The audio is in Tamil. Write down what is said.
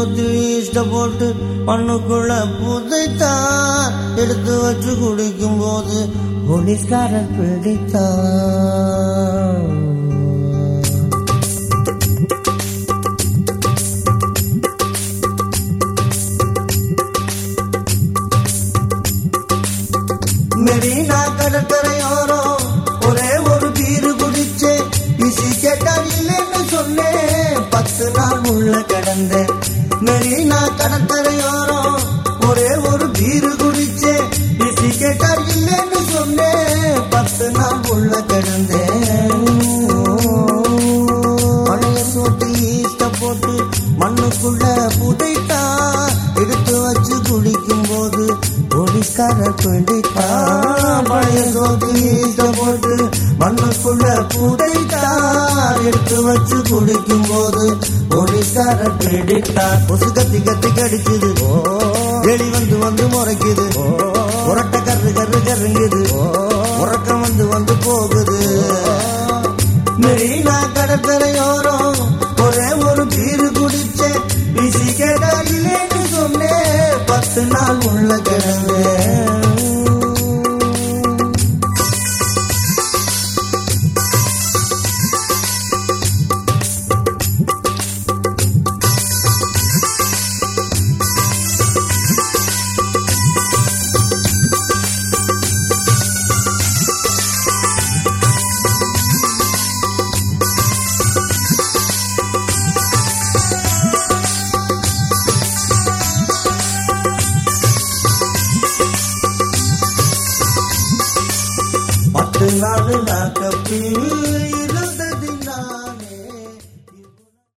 சொத்து ஈஸ்ட போட்டு மண்ணுக்குள்ள புதைத்தான் எடுத்து வச்சு குடிக்கும் போது போலீஸ்காரர் பிடித்தான் மெரினா கடற்கரையோரம் ஒரே ஒரு பீரு குடிச்சே பிசி கேட்டால் இல்லைன்னு சொன்னேன் பத்து நாள் உள்ள கிடந்தேன் மெரினா கடற்கரையோரம் ஒரே ஒரு பீரு குடிச்சே பிசி கேட்டால் இல்லைன்னு சொன்னேன் பத்து நாள் உள்ள கிடந்தேன் பழைய சோட்டு ஈஸ்ட போட்டு மண்ணுக்குள்ள புதைத்தா எடுத்து வச்சு குடிக்கும் போது போலீஸ்காரர் பிடித்தா பழைய சோட்டு ஈஸ்ட போட்டு மண்ணுக்குள்ள புதைத்தா எடுத்து வச்சு குடிக்கும் போது போலீஸ்காரர் பிடித்தா கொசு கத்தி கத்தி கடிக்குது வெளி வந்து வந்து முறைக்குது உரட்ட கரு கரு கருங்குது உறக்கம் வந்து வந்து போகுது மெரினா கடற்கரையோரம் ஒரே ஒரு பீரு குடிச்ச பிசி கேட்டாயிலேன்னு சொன்னேன் பத்து நாள் உள்ள கிடந்தேன் பத்து நாள் நாக்கப்பில்